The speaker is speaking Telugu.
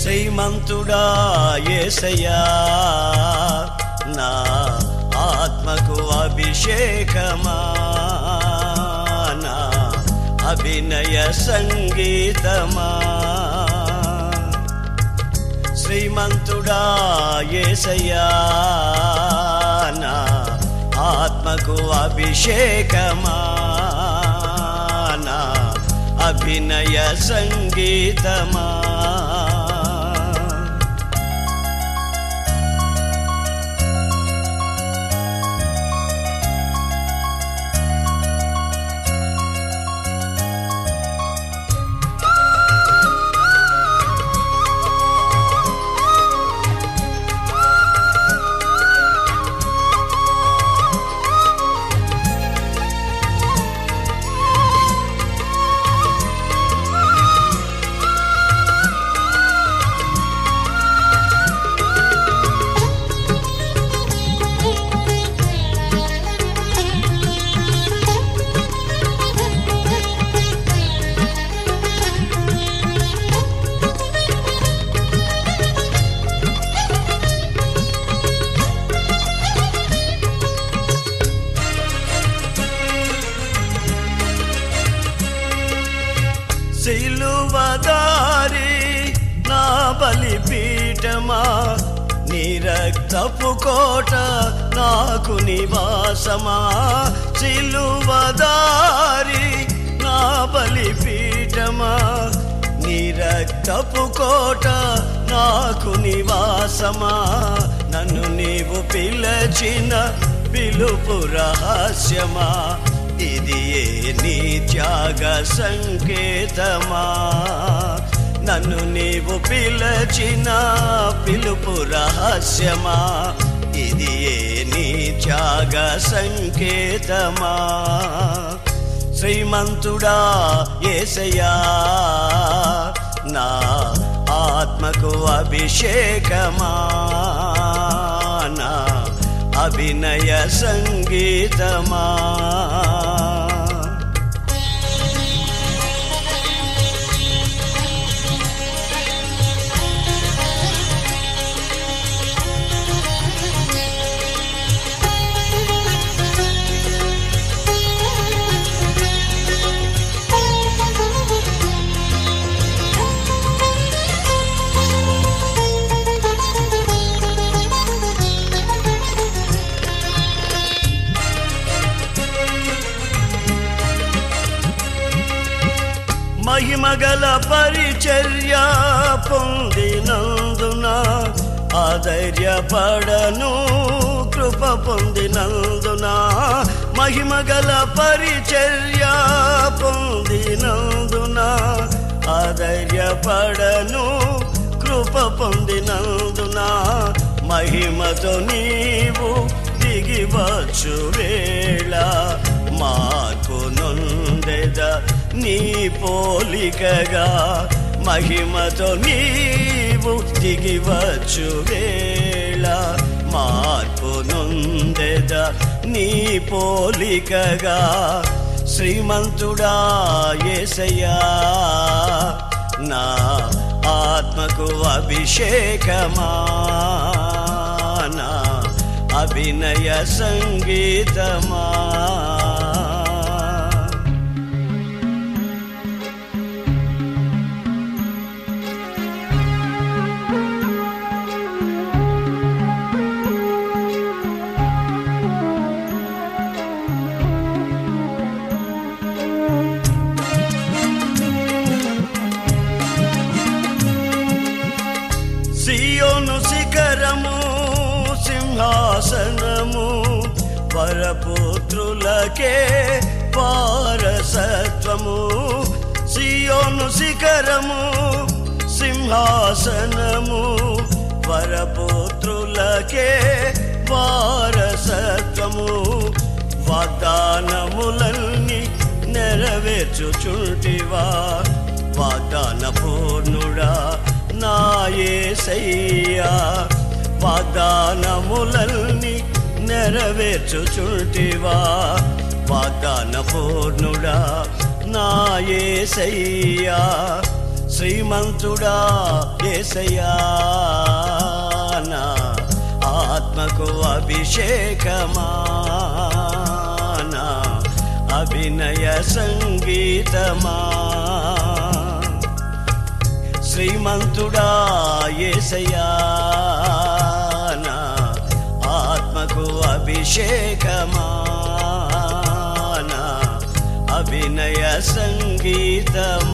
శ్రీమంతుడా ఏసయ్యా నా ఆత్మకు అభిషేకమా నా అభినయ సంగీతమా శ్రీమంతుడా ఏసయ్యా నా ఆత్మకు అభిషేకమా నా అభినయ సంగీతమా సిలువదారి నా బలిపీఠమా నీ రక్తపు కోట నాకు నివాసమా సిలువదారి నా బలిపీఠమా నీ రక్తపు కోట నాకు నివాసమా నన్ను నీవు పిలచిన పిలుపు రహస్యమా ఇది ఏ నీ త్యాగ సంకేతమా నన్ను నీవు పిలచిన పిలుపు రహస్యమా ఇది ఏ నీ త్యాగ సంకేతమా శ్రీమంతుడా ఏసయ్యా నా ఆత్మకు అభిషేకమా నా అభినయ సంగీతమా మహిమగల పరిచర్య పొందినందున ఆధైర్యపడను కృప పొందినందున మహిమగల పరిచర్య పొందినందున ఆధైర్యపడను కృప పొందినందున మహిమతో నీవు దిగివచ్చు వేళ మార్పు నొందెద నీ పోలికగా మహిమతో నీవు దిగివచ్చు వేళ మార్పు నొందెద నీ పోలికగా శ్రీమంతుడా ఏసయ్యా నా ఆత్మకు అభిషేకమా నా అభినయ సంగీతమా సియోను శిఖరము సింహాసనము వరపుత్రులకే వారసత్వము సియోను శిఖరము సింహాసనము వరపుత్రులకే వారసత్వము వాగ్దానములన్నీ నెరవేర్చుచుంటివా వాగ్దాన పూర్ణుడా నా యేసయ్యా వాగ్దానములన్నీ నెరవేర్చుచుంటివా వాగ్దాన పూర్ణుడా నా యేసయ్యా శ్రీమంతుడా ఏసయ్యా నా ఆత్మకు అభిషేకమా నా అభినయ సంగీతమా శ్రీమంతుడా ఏసయ్యా నా ఆత్మకు అభిషేకమా నా అభినయ సంగీతమా